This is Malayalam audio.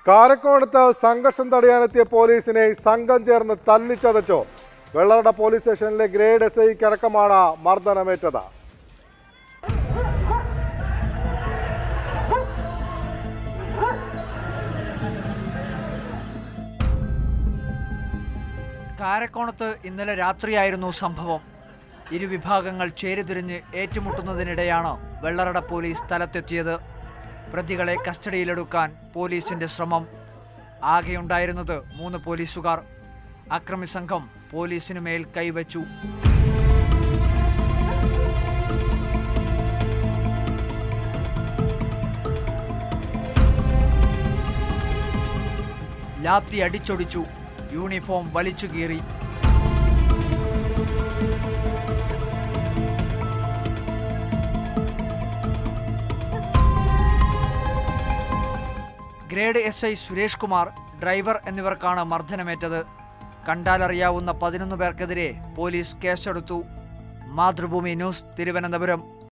കാരക്കോണത്ത് സംഘർഷം തടയാനെത്തിയ പോലീസിനെ സംഘം ചേർന്ന് തല്ലിച്ചതച്ചു വെള്ളറട പോലീസ് സ്റ്റേഷനിലെ ഗ്രേഡ് എസ് ഐക്കടക്കമാണ് മർദ്ദനമേറ്റത് കാരക്കോണത്ത് ഇന്നലെ രാത്രിയായിരുന്നു സംഭവം ഇരുവിഭാഗങ്ങൾ ചേരിതിരിഞ്ഞ് ഏറ്റുമുട്ടുന്നതിനിടെയാണ് വെള്ളറട പോലീസ് സ്ഥലത്തെത്തിയത് പ്രതികളെ കസ്റ്റഡിയിലെടുക്കാൻ പോലീസിന്റെ ശ്രമം ആകെയുണ്ടായിരുന്നത് മൂന്ന് പോലീസുകാർ അക്രമി സംഘം പോലീസിനു മേൽ കൈവച്ചു ലാത്തി അടിച്ചൊടിച്ചു യൂണിഫോം വലിച്ചു കീറി grade S I Suresh Kumar driver എന്നിവർക്കാണ് മർദ്ദനമേറ്റത് കണ്ടാലറിയാവുന്ന പതിനൊന്ന് പേർക്കെതിരെ പോലീസ് കേസെടുത്തു മാതൃഭൂമി ന്യൂസ് തിരുവനന്തപുരം